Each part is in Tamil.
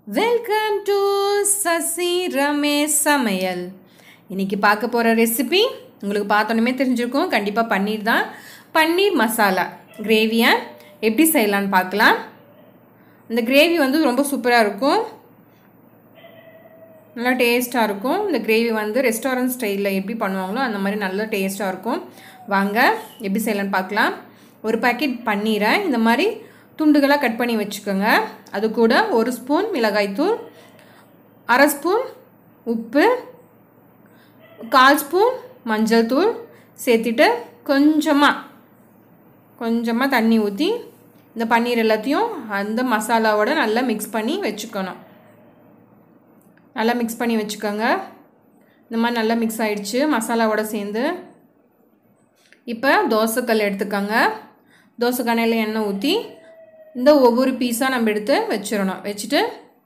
வெல்கம் டு சசி ரமேஷ் சமையல் இன்னைக்கு பார்க்க போகிற ரெசிபி உங்களுக்கு பார்த்தோன்னே தெரிஞ்சிருக்கும் கண்டிப்பாக பன்னீர் தான் பன்னீர் மசாலா கிரேவியை எப்படி செய்யலான்னு பார்க்கலாம் இந்த கிரேவி வந்து ரொம்ப சூப்பராக இருக்கும் நல்லா டேஸ்ட்டாக இருக்கும் இந்த கிரேவி வந்து ரெஸ்டாரண்ட் ஸ்டைலில் எப்படி பண்ணுவாங்களோ அந்த மாதிரி நல்லா டேஸ்ட்டாக இருக்கும் வாங்க எப்படி செய்யலான்னு பார்க்கலாம் ஒரு பாக்கெட் பன்னீரை இந்த மாதிரி துண்டுகளாக கட் பண்ணி வச்சுக்கோங்க அது கூட ஒரு ஸ்பூன் மிளகாய்த்தூள் அரை ஸ்பூன் உப்பு கால் ஸ்பூன் மஞ்சள் தூள் சேர்த்துட்டு கொஞ்சமாக கொஞ்சமாக தண்ணி ஊற்றி இந்த பன்னீர் எல்லாத்தையும் அந்த மசாலாவோட நல்லா மிக்ஸ் பண்ணி வச்சுக்கணும் நல்லா மிக்ஸ் பண்ணி வச்சுக்கோங்க இந்த மாதிரி நல்லா மிக்ஸ் ஆகிடுச்சு மசாலாவோட சேர்ந்து இப்போ தோசைக்கல் எடுத்துக்கோங்க தோசைக்கண்ணையில் எண்ணெய் ஊற்றி இந்த ஒவ்வொரு பீஸாக நம்ம எடுத்து வச்சிடணும் வச்சுட்டு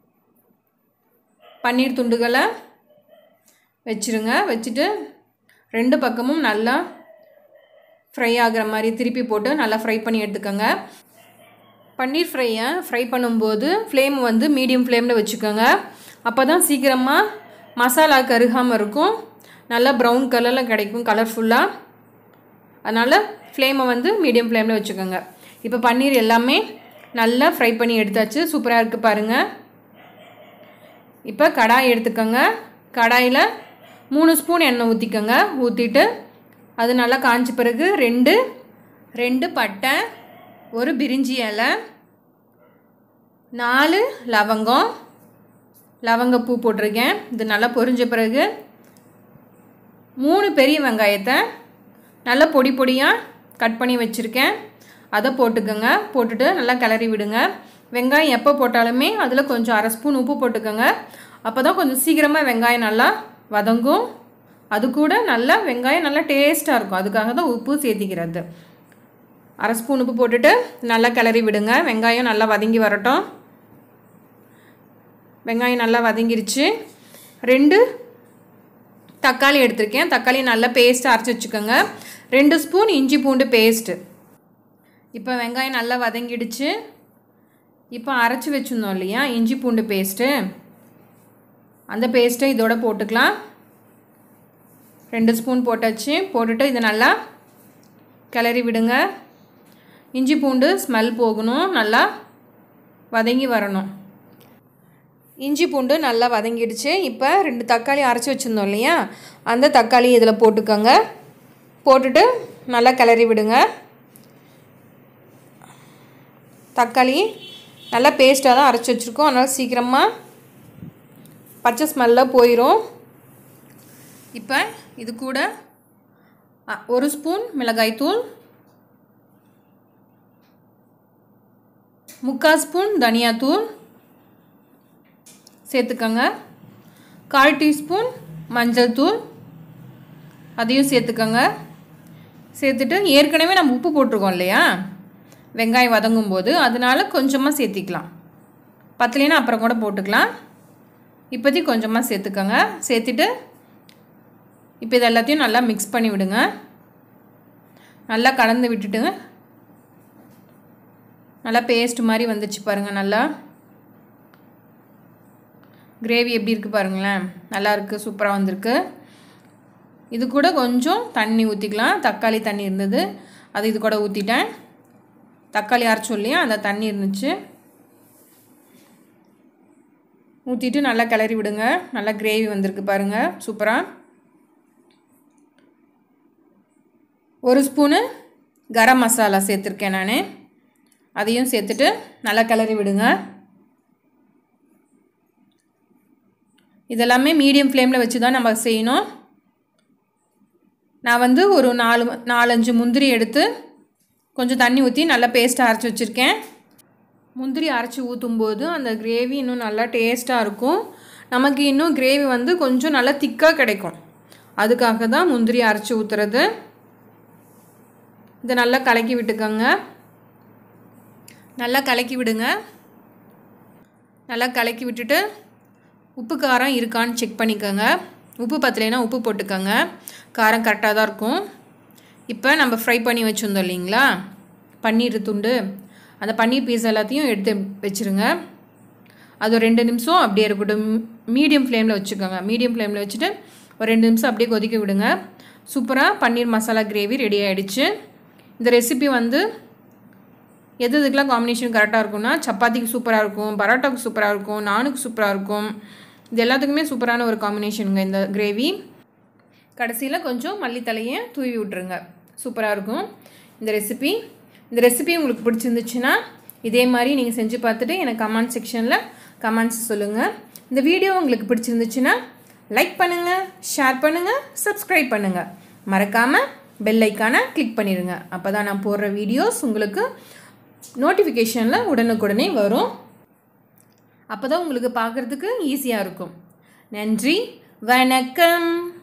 பன்னீர் துண்டுகளை வச்சுருங்க வச்சுட்டு ரெண்டு பக்கமும் நல்லா ஃப்ரை ஆகிற மாதிரி திருப்பி போட்டு நல்லா ஃப்ரை பண்ணி எடுத்துக்கோங்க பன்னீர் ஃப்ரையை ஃப்ரை பண்ணும்போது ஃப்ளேம் வந்து மீடியம் ஃப்ளேமில் வச்சுக்கோங்க அப்போ தான் சீக்கிரமாக மசாலா கருகாமல் இருக்கும் நல்லா ப்ரௌன் கலரில் கிடைக்கும் கலர்ஃபுல்லாக அதனால் ஃப்ளேமை வந்து மீடியம் ஃப்ளேமில் வச்சுக்கோங்க இப்போ பன்னீர் எல்லாமே நல்லா ஃப்ரை பண்ணி எடுத்தாச்சு சூப்பராக இருக்குது பாருங்கள் இப்போ கடாய் எடுத்துக்கோங்க கடாயில் மூணு ஸ்பூன் எண்ணெய் ஊற்றிக்கோங்க ஊற்றிட்டு அது நல்லா காஞ்ச பிறகு ரெண்டு ரெண்டு பட்டை ஒரு பிரிஞ்சி இலை நாலு லவங்கம் லவங்கப்பூ போட்டிருக்கேன் இது நல்லா பொரிஞ்ச பிறகு மூணு பெரிய வெங்காயத்தை நல்லா பொடி பொடியாக கட் பண்ணி வச்சுருக்கேன் அதை போட்டுக்கோங்க போட்டுட்டு நல்லா கிளறி விடுங்க வெங்காயம் எப்போ போட்டாலுமே அதில் கொஞ்சம் அரை ஸ்பூன் உப்பு போட்டுக்கோங்க அப்போ தான் கொஞ்சம் சீக்கிரமாக வெங்காயம் நல்லா வதங்கும் அது கூட நல்லா வெங்காயம் நல்லா டேஸ்ட்டாக இருக்கும் அதுக்காக தான் உப்பு சேர்த்திக்கிறது அரை ஸ்பூன் உப்பு போட்டுட்டு நல்லா கிளறி விடுங்க வெங்காயம் நல்லா வதங்கி வரட்டும் வெங்காயம் நல்லா வதங்கிருச்சு ரெண்டு தக்காளி எடுத்திருக்கேன் தக்காளி நல்லா பேஸ்ட்டு அரைச்சி வச்சுக்கோங்க ரெண்டு ஸ்பூன் இஞ்சி பூண்டு பேஸ்ட்டு இப்போ வெங்காயம் நல்லா வதங்கிடுச்சு இப்போ அரைச்சி வச்சுருந்தோம் இல்லையா இஞ்சி பூண்டு பேஸ்ட்டு அந்த பேஸ்ட்டை இதோட போட்டுக்கலாம் ரெண்டு ஸ்பூன் போட்டாச்சு போட்டுட்டு இதை நல்லா கிளறி விடுங்க இஞ்சி பூண்டு ஸ்மெல் போகணும் நல்லா வதங்கி வரணும் இஞ்சி பூண்டு நல்லா வதங்கிடுச்சு இப்போ ரெண்டு தக்காளி அரைச்சி வச்சுருந்தோம் இல்லையா அந்த தக்காளி இதில் போட்டுக்கோங்க போட்டுட்டு நல்லா கிளறி விடுங்க தக்காளி நல்லா பேஸ்ட்டாக தான் அரைச்சி வச்சுருக்கோம் அதனால் சீக்கிரமாக பச்சை ஸ்மெல்லாம் போயிடும் இப்போ இது கூட ஒரு ஸ்பூன் மிளகாய்த்தூள் முக்கால் ஸ்பூன் தனியாத்தூள் சேர்த்துக்கோங்க கால் டீஸ்பூன் மஞ்சள் தூள் அதையும் சேர்த்துக்கோங்க சேர்த்துட்டு ஏற்கனவே நம்ம உப்பு போட்டிருக்கோம் இல்லையா வெங்காயம் வதங்கும் போது அதனால் கொஞ்சமாக சேர்த்திக்கலாம் பத்தலைன்னா அப்புறம் கூட போட்டுக்கலாம் இப்போதைக்கு கொஞ்சமாக சேர்த்துக்கோங்க சேர்த்துட்டு இப்போ இது எல்லாத்தையும் நல்லா மிக்ஸ் பண்ணி விடுங்க நல்லா கலந்து விட்டுட்டுங்க நல்லா பேஸ்ட் மாதிரி வந்துச்சு பாருங்கள் நல்லா கிரேவி எப்படி இருக்குது பாருங்களேன் நல்லா இருக்குது சூப்பராக வந்திருக்கு இது கூட கொஞ்சம் தண்ணி ஊற்றிக்கலாம் தக்காளி தண்ணி இருந்தது அது இது கூட ஊற்றிட்டேன் தக்காளி அரைச்சோம் இல்லையா அந்த தண்ணி இருந்துச்சு ஊற்றிட்டு நல்லா கிளறி விடுங்க நல்லா கிரேவி வந்திருக்கு பாருங்கள் சூப்பராக ஒரு ஸ்பூனு கரம் மசாலா சேர்த்துருக்கேன் நான் அதையும் சேர்த்துட்டு நல்லா கிளறி விடுங்க இதெல்லாமே மீடியம் ஃப்ளேமில் வச்சு தான் நம்ம செய்யணும் நான் வந்து ஒரு நாலு நாலஞ்சு முந்திரி எடுத்து கொஞ்சம் தண்ணி ஊற்றி நல்லா பேஸ்ட்டாக அரைச்சி வச்சுருக்கேன் முந்திரி அரைச்சி ஊற்றும்போது அந்த கிரேவி இன்னும் நல்லா டேஸ்ட்டாக இருக்கும் நமக்கு இன்னும் கிரேவி வந்து கொஞ்சம் நல்லா திக்காக கிடைக்கும் அதுக்காக தான் முந்திரி அரைச்சி ஊற்றுறது இதை நல்லா கலக்கி விட்டுக்கோங்க நல்லா கலக்கி விடுங்க நல்லா கலக்கி விட்டுட்டு உப்பு காரம் இருக்கான்னு செக் பண்ணிக்கோங்க உப்பு பத்தலைன்னா உப்பு போட்டுக்கோங்க காரம் கரெக்டாக தான் இருக்கும் இப்போ நம்ம ஃப்ரை பண்ணி வச்சுருந்தோம் இல்லைங்களா பன்னீர் துண்டு அந்த பன்னீர் பீஸ் எல்லாத்தையும் எடுத்து வச்சுருங்க அது ஒரு ரெண்டு நிமிஷம் அப்படியே இருக்கட்டும் மீடியம் ஃப்ளேமில் வச்சுக்கோங்க மீடியம் ஃப்ளேமில் வச்சுட்டு ஒரு ரெண்டு நிமிஷம் அப்படியே கொதிக்க விடுங்க சூப்பராக பன்னீர் மசாலா கிரேவி ரெடி ஆகிடுச்சு இந்த ரெசிபி வந்து எது இதுக்கெலாம் காம்பினேஷன் கரெக்டாக இருக்கும்னா சப்பாத்திக்கு சூப்பராக இருக்கும் பரோட்டாவுக்கு சூப்பராக இருக்கும் நானுக்கு சூப்பராக இருக்கும் இது எல்லாத்துக்குமே சூப்பரான ஒரு காம்பினேஷனுங்க இந்த கிரேவி கடைசியில் கொஞ்சம் மல்லித்தலையை தூவி விட்ருங்க சூப்பராக இருக்கும் இந்த ரெசிபி இந்த ரெசிபி உங்களுக்கு பிடிச்சிருந்துச்சுன்னா இதே மாதிரி நீங்கள் செஞ்சு பார்த்துட்டு எனக்கு கமெண்ட் செக்ஷனில் கமெண்ட்ஸ் சொல்லுங்கள் இந்த வீடியோ உங்களுக்கு பிடிச்சிருந்துச்சுன்னா லைக் பண்ணுங்கள் ஷேர் பண்ணுங்கள் சப்ஸ்கிரைப் பண்ணுங்கள் மறக்காமல் பெல் ஐக்கானை கிளிக் பண்ணிடுங்க அப்போ தான் நான் போடுற வீடியோஸ் உங்களுக்கு நோட்டிஃபிகேஷனில் உடனுக்குடனே வரும் அப்போ தான் உங்களுக்கு பார்க்குறதுக்கு ஈஸியாக இருக்கும் நன்றி வணக்கம்